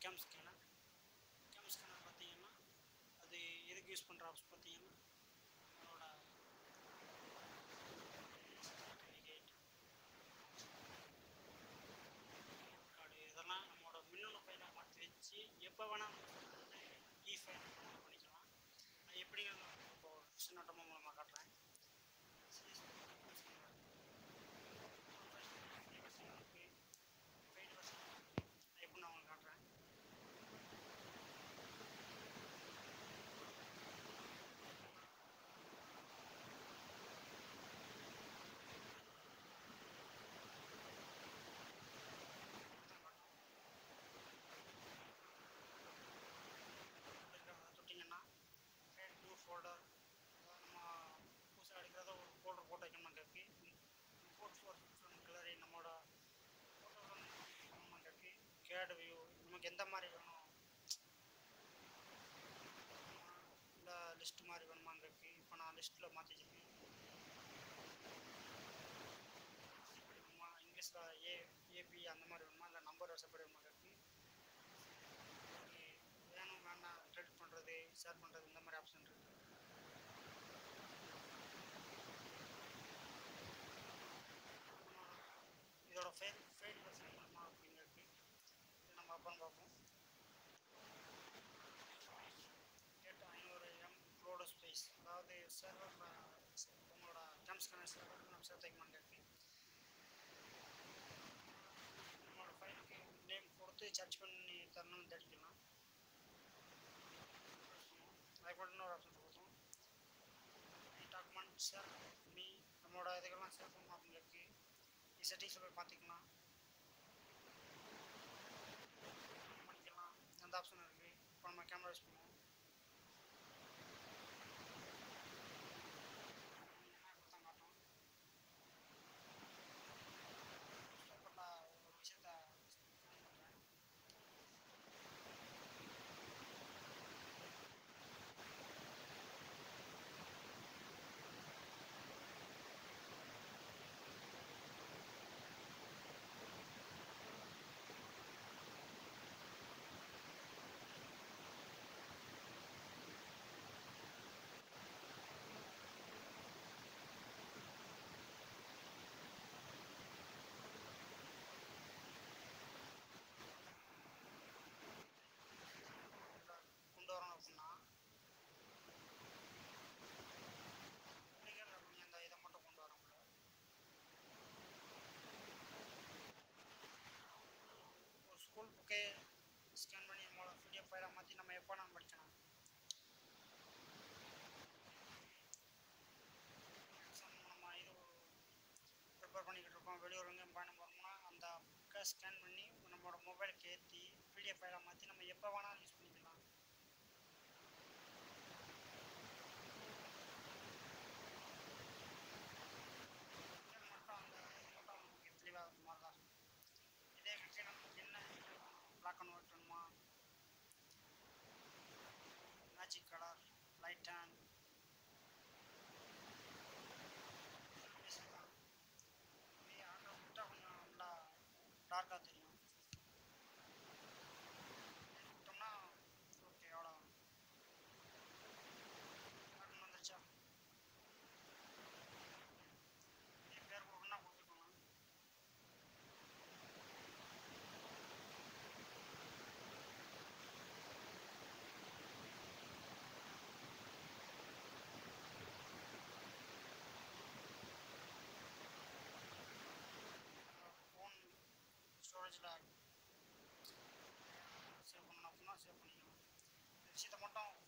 Webcam scanner webcam scanner பார்த்தீங்கன்னா அது எதுக்கு யூஸ் பண்ணுற ஆப்ஸ் பார்த்தீங்கன்னா நம்மளோட certificate, கார்டு இதெல்லாம் நம்மளோட மின்னணு ஃபைலை மாற்றி வச்சு எப்போ வேணால் இ ஃபைல் பண்ணிக்கலாம் அது எப்படிங்கிறது நான் இப்போ சின்னட்டமாக மூலமாக காட்டுறேன் எப்படி நான் உங்களுக்கு காட்டுறேன் இருக்கிறத தொட்டிங்கன்னா ஃபைல் நியூ ஃபோல்டர் நம்ம புதுசாக எடுக்கிறத ஒரு ஃபோல்டர் போட்டு வைக்கணும் கப்பி இம்போர்ட் ஃபோர் கிளரி நம்மளோட ஃபோட்டோ நம்ம கப்பி கேட் வியூ நமக்கு எந்த மாதிரி வேணும் இல்லை லிஸ்ட் மாதிரி வேணுமா கப்பி இப்போ நான் லிஸ்ட்டில் மாற்றி வச்சுருக்கேன் எப்படி வேணுமா இங்கிலீஷில் ஏ ஏபி அந்த மாதிரி வேணுமா இல்லை நம்பர் செப்பரேட் வேணுமா கப்பி வேணும் வேணாம் டெலிட் பண்ணுறது ஷேர் பண்ணுறது இந்த மாதிரி ஆப்ஷன் இருக்குது இதோட ஃபைல் ஃபைல் வெர்ஷன் பண்ணுமா அப்படின்னு இருக்கு இது நம்ம அப்புறம் பார்ப்போம் எட்டு ஐநூறு எம் க்ளோடு ஸ்பேஸ் அதாவது சர்வர் உங்களோட டெம்ஸ் கனெக்ட் சர்வர் நம்ம சேர்த்து வைக்கணும்னு இருக்கு நம்மளோட ஃபைலுக்கு நேம் கொடுத்து சர்ச் பண்ணி தரணும்னு தெரிஞ்சுக்கலாம் அதுக்கு இன்னொரு ஆப்ஷன் கொடுத்தோம் டாக்குமெண்ட் ஷேர் மீ நம்மளோட இதுக்கெல்லாம் ஷேர் பண்ணணும் அப்படின்னு இருக்கு செட்டிங்ஸில் போய் பார்த்துக்கலாம் பண்ணிக்கலாம் அந்த ஆப்ஷன் இருக்குது இப்போ நம்ம கேமரா யூஸ் பண்ணுவோம் இப்படித்தான் காட்டும் இப்ப ஒரு விஷயத்த காமிக்கிறேன். கொண்டு வரணும் அப்படின்னா பிடிக்கல அப்படி அந்த இதை மட்டும் கொண்டு வர முடியாது ஒரு ஸ்கூல் புக்கே ஸ்கேன் பண்ணி நம்மளோட பிடிஎஃப் ஃபைலாக மாற்றி நம்ம எப்போ நம்ம படிக்கலாம் எக்ஸாம் நம்ம இது ப்ரிப்பேர் பண்ணிக்கிட்டு இருக்கோம் வெளியூர் எங்கேயும் பயணம் போகிறோம்னா அந்த புக்கை ஸ்கேன் பண்ணி நம்மளோட மொபைலுக்கு ஏற்றி பிடிஎஃப் ஃபைலாக மாற்றி நம்ம எப்போ வேணாலும் யூஸ் பண்ணிக்கலாம் இது மட்டும் அந்த இது மட்டும் நமக்கு தெளிவாக இருக்க மாதிரி தான் இருக்கும். இதே கட்சி நமக்கு என்ன பிளாக் அண்ட் ஒயிட் வேணுமா மேஜிக் கலர் லைட் அண்ட் விட்டால் கொஞ்சம் நல்லா டார்க்காக தெரியும் விட்டோம்னா ஓகே எவ்வளோ பட்டன் வந்துருச்சா இதே பேர் கொடுக்கணும்னா கொடுத்துக்கலாம் ஃபோன் ஸ்டோரேஜில் சேவ் பண்ணணும் அப்படின்னா சேவ் பண்ணிக்கலாம் இந்த விஷயத்தை மட்டும்